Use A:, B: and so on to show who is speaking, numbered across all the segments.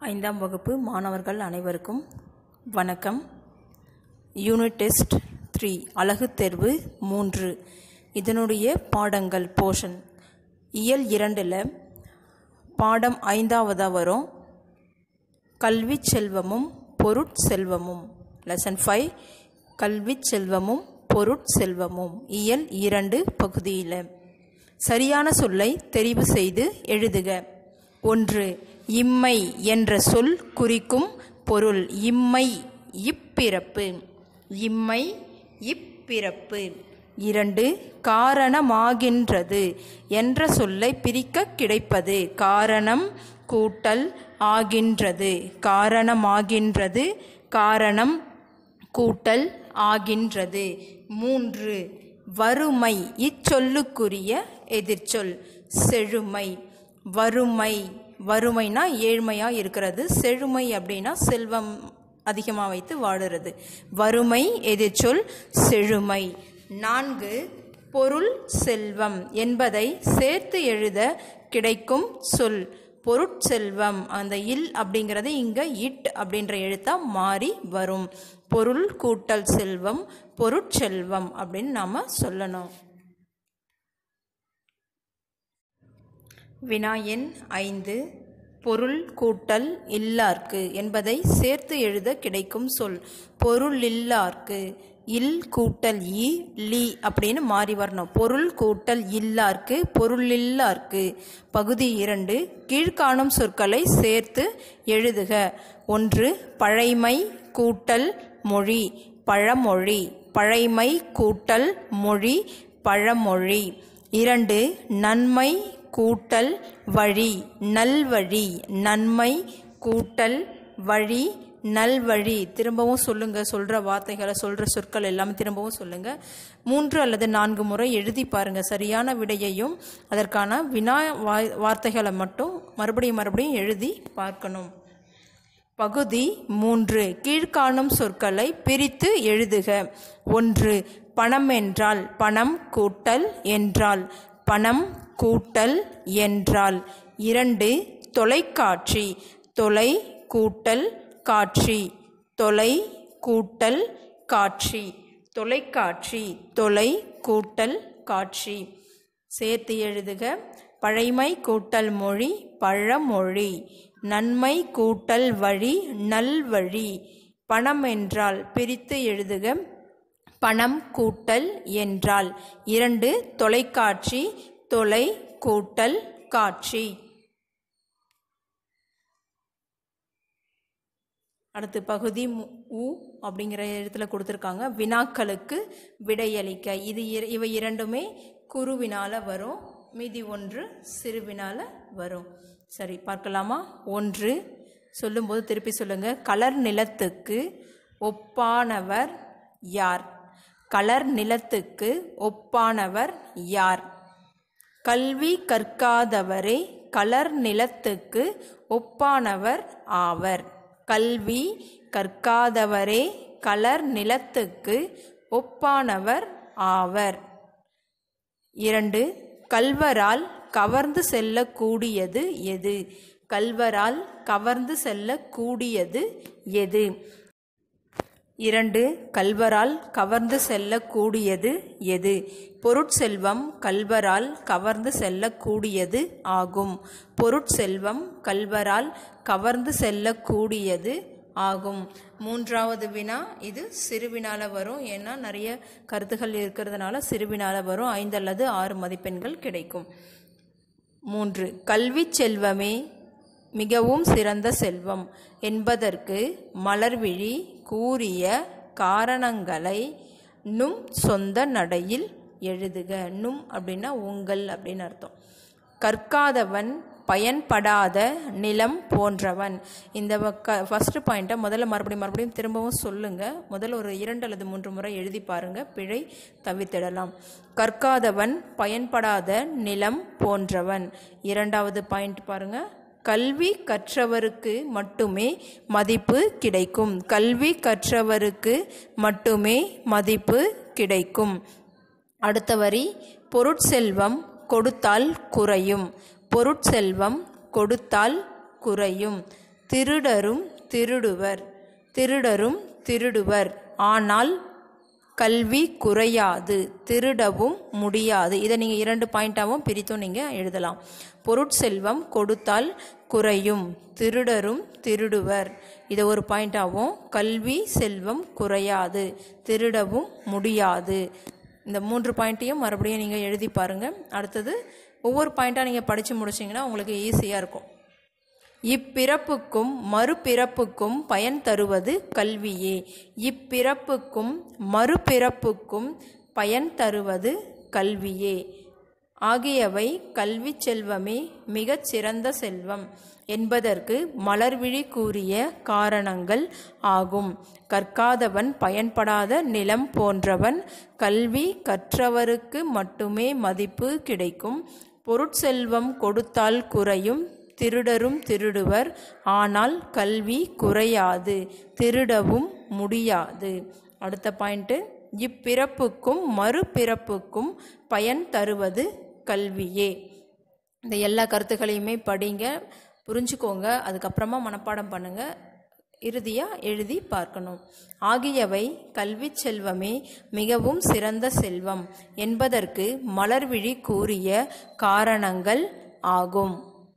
A: ஐந்தாம் வகுப்பு மாணவர்கள் அனைவருக்கும் வணக்கம் யூனிட் டெஸ்ட் த்ரீ அழகு தேர்வு மூன்று இதனுடைய பாடங்கள் போர்ஷன் இயல் இரண்டில் பாடம் ஐந்தாவதாக வரும் கல்வி செல்வமும் பொருட்செல்வமும் லெசன் ஃபைவ் கல்வி செல்வமும் பொருட்செல்வமும் இயல் இரண்டு பகுதியில் சரியான சொல்லை தெரிவு செய்து எழுதுக ஒன்று இம்மை என்ற சொல் குறிக்கும் பொருள் இம்மை இப்பிறப்பு இம்மை இப்பிறப்பு இரண்டு காரணமாகின்றது என்ற சொல்லை பிரிக்க கிடைப்பது காரணம் கூட்டல் ஆகின்றது காரணமாகின்றது காரணம் கூட்டல் ஆகின்றது மூன்று வறுமை இச்சொல்லுக்குரிய எதிர்ச்சொல் செழுமை வறுமை வறுமைனா ஏழ்மையாக இருக்கிறது செழுமை அப்படின்னா செல்வம் அதிகமாக வைத்து வாழுறது வறுமை எதிர்ச்சொல் செழுமை நான்கு பொருள் செல்வம் என்பதை சேர்த்து எழுத கிடைக்கும் சொல் பொருட்செல்வம் அந்த இல் அப்படிங்கிறது இங்கே இட் அப்படின்ற எழுத்தா மாறி வரும் பொருள் கூட்டல் செல்வம் பொருட்செல்வம் அப்படின்னு நாம் சொல்லணும் வினா எண் ஐந்து பொருள் கூட்டல் இல்லார்க்கு என்பதை சேர்த்து எழுத கிடைக்கும் சொல் பொருள் இல்லார்க்கு இல் கூட்டல் இ லி அப்படின்னு மாறி வரணும் பொருள் கூட்டல் இல்லார்க்கு பொருள் இல்லார்க்கு பகுதி இரண்டு கீழ்காணும் சொற்களை சேர்த்து எழுதுக ஒன்று பழைமை கூட்டல் மொழி பழமொழி பழைமை கூட்டல் மொழி பழமொழி இரண்டு நன்மை கூட்டல் வழி நல்வழி நன்மை கூட்டல் வழி நல்வழி திரும்பவும் சொல்லுங்க சொல்ற வார்த்தைகளை சொல்ற சொற்கள் எல்லாமே திரும்பவும் சொல்லுங்க மூன்று அல்லது நான்கு முறை எழுதி பாருங்க சரியான விடையையும் அதற்கான வினா வார்த்தைகளை மட்டும் மறுபடியும் மறுபடியும் எழுதி பார்க்கணும் பகுதி மூன்று கீழ்காணும் சொற்களை பிரித்து எழுதுக ஒன்று பணம் என்றால் பணம் கூட்டல் என்றால் பணம் கூட்டல் என்றால் இரண்டு தொலைக்காட்சி தொலை கூட்டல் காட்சி தொலை கூட்டல் காட்சி தொலைக்காட்சி தொலை கூட்டல் காட்சி சேர்த்து எழுதுக பழைமை கூட்டல் மொழி பழமொழி நன்மை கூட்டல் வழி நல்வழி பணம் என்றால் பிரித்து எழுதுக பணம் கூட்டல் என்றால் இரண்டு தொலைக்காட்சி தொலை கூட்டல் காட்சி அடுத்து பகுதி உ அப்படிங்கிற இடத்துல கொடுத்துருக்காங்க வினாக்களுக்கு விடையளிக்க இது இவை இரண்டுமே குருவினால் வரும் மீதி ஒன்று சிறுவினால் வரும் சரி பார்க்கலாமா ஒன்று சொல்லும்போது திருப்பி சொல்லுங்க கலர் நிலத்துக்கு ஒப்பானவர் யார் கலர் நிலத்துக்கு ஒப்பானவர் யார் கல்வி கற்காதவரே கலர் நிலத்துக்கு ஒப்பானவர் ஆவர் கல்வி கற்காதவரே கலர் நிலத்துக்கு ஒப்பானவர் ஆவர் இரண்டு கல்வரால் கவர்ந்து செல்லக்கூடியது எது கல்வரால் கவர்ந்து செல்லக்கூடியது எது இரண்டு கல்வரால் கவர்ந்து செல்லக்கூடியது எது பொருட்செல்வம் கல்வரால் கவர்ந்து செல்லக்கூடியது ஆகும் பொருட்செல்வம் கல்வரால் கவர்ந்து செல்லக்கூடியது ஆகும் மூன்றாவது வினா இது சிறுவினால வரும் ஏன்னா நிறைய கருத்துகள் இருக்கிறதுனால சிறுவினால வரும் ஐந்து அல்லது ஆறு மதிப்பெண்கள் கிடைக்கும் மூன்று கல்வி செல்வமே மிகவும் சிறந்த செல்வம் என்பதற்கு மலர்விழி கூறிய காரணங்களை நும் சொந்த நடையில் எழுதுக நும் அப்படின்னா உங்கள் அப்படின்னு அர்த்தம் கற்காதவன் பயன்படாத நிலம் போன்றவன் இந்த க ஃபஸ்ட்டு பாயிண்ட்டை முதல்ல மறுபடியும் மறுபடியும் திரும்பவும் சொல்லுங்கள் முதல்ல ஒரு இரண்டு அல்லது மூன்று முறை எழுதி பாருங்கள் பிழை தவித்திடலாம் கற்காதவன் பயன்படாத நிலம் போன்றவன் இரண்டாவது பாயிண்ட் பாருங்கள் கல்வி கற்றவருக்கு மட்டுமே மதிப்பு கிடைக்கும் கல்வி கற்றவருக்கு மட்டுமே மதிப்பு கிடைக்கும் அடுத்த வரி பொருட்செல்வம் கொடுத்தால் குறையும் பொருட்செல்வம் கொடுத்தால் குறையும் திருடரும் திருடுவர் திருடரும் திருடுவர் ஆனால் கல்வி குறையாது திருடவும் முடியாது இதை நீங்கள் இரண்டு பாயிண்டாகவும் பிரித்தும் நீங்கள் எழுதலாம் பொருட்செல்வம் கொடுத்தால் குறையும் திருடரும் திருடுவர் இதை ஒரு பாயிண்டாகவும் கல்வி செல்வம் குறையாது திருடவும் முடியாது இந்த மூன்று பாயிண்ட்டையும் மறுபடியும் நீங்கள் எழுதி பாருங்கள் அடுத்தது ஒவ்வொரு பாயிண்ட்டாக நீங்கள் படித்து முடிச்சிங்கன்னா உங்களுக்கு ஈஸியாக இருக்கும் இப்பிறப்புக்கும் மறுபிறப்புக்கும் பயன் தருவது கல்வியே இப்பிறப்புக்கும் மறுபிறப்புக்கும் பயன் தருவது கல்வியே ஆகியவை கல்வி செல்வமே மிகச் சிறந்த செல்வம் என்பதற்கு மலர்விழி கூறிய காரணங்கள் ஆகும் கற்காதவன் பயன்படாத நிலம் போன்றவன் கல்வி கற்றவருக்கு மட்டுமே மதிப்பு கிடைக்கும் பொருட்செல்வம் கொடுத்தால் குறையும் திருடரும் திருடுவர் ஆனால் கல்வி குறையாது திருடவும் முடியாது அடுத்த பாயிண்ட்டு இப்பிறப்புக்கும் மறுபிறப்புக்கும் பயன் தருவது கல்வியே இந்த எல்லா கருத்துக்களையுமே படிங்க புரிஞ்சுக்கோங்க அதுக்கப்புறமா மனப்பாடம் பண்ணுங்க இறுதியாக எழுதி பார்க்கணும் ஆகியவை கல்வி செல்வமே மிகவும் சிறந்த செல்வம் என்பதற்கு மலர்விழி கூறிய காரணங்கள் ஆகும்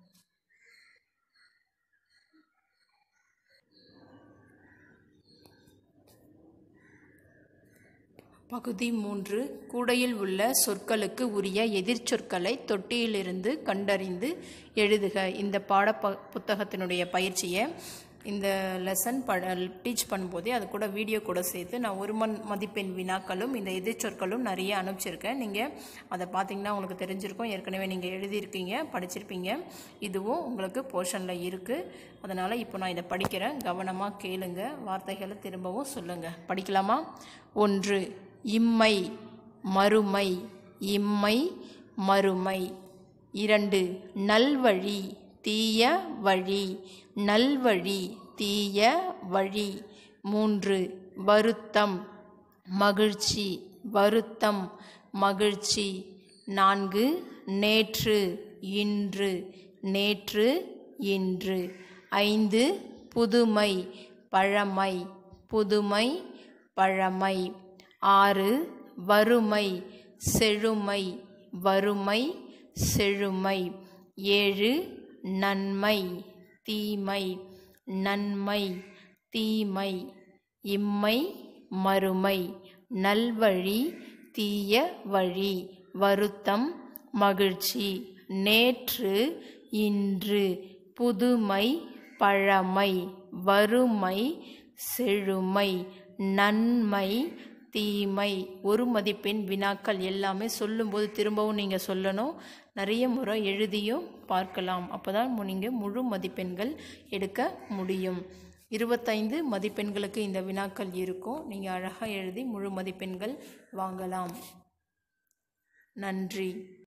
A: பகுதி மூன்று கூடையில் உள்ள சொற்களுக்கு உரிய எதிர்ச்சொற்களை தொட்டியிலிருந்து கண்டறிந்து எழுதுக இந்த பாட ப புத்தகத்தினுடைய பயிற்சியை இந்த லெசன் பட டீச் பண்ணும்போதே அது கூட வீடியோ கூட சேர்த்து நான் ஒரு மண் மதிப்பெண் வினாக்களும் இந்த எதிர்ச்சொற்களும் நிறைய அனுப்பிச்சிருக்கேன் நீங்கள் அதை பார்த்தீங்கன்னா உங்களுக்கு தெரிஞ்சிருக்கும் ஏற்கனவே நீங்கள் எழுதியிருக்கீங்க படிச்சிருப்பீங்க இதுவும் உங்களுக்கு போர்ஷனில் இருக்குது அதனால் இப்போ நான் இதை படிக்கிறேன் கவனமாக கேளுங்க வார்த்தைகளை திரும்பவும் சொல்லுங்கள் படிக்கலாமா ஒன்று இம்மை மறுமை இம்மை மறுமை இரண்டு நல்வழி தீய வழி நல்வழி தீய வழி மூன்று வருத்தம் மகிழ்ச்சி வருத்தம் மகிழ்ச்சி நான்கு நேற்று இன்று நேற்று இன்று ஐந்து புதுமை பழமை புதுமை பழமை ஆறு வறுமை செழுமை வறுமை செழுமை ஏழு நன்மை தீமை நன்மை தீமை இம்மை மறுமை நல்வழி தீய வழி வருத்தம் மகிழ்ச்சி நேற்று இன்று புதுமை பழமை வறுமை செழுமை நன்மை தீமை ஒரு மதிப்பெண் வினாக்கள் எல்லாமே சொல்லும்போது திரும்பவும் நீங்கள் சொல்லணும் நிறைய முறை எழுதியும் பார்க்கலாம் அப்போ தான் நீங்கள் முழு மதிப்பெண்கள் எடுக்க முடியும் இருபத்தைந்து மதிப்பெண்களுக்கு இந்த வினாக்கள் இருக்கும் நீங்கள் அழகாக எழுதி முழு மதிப்பெண்கள் வாங்கலாம் நன்றி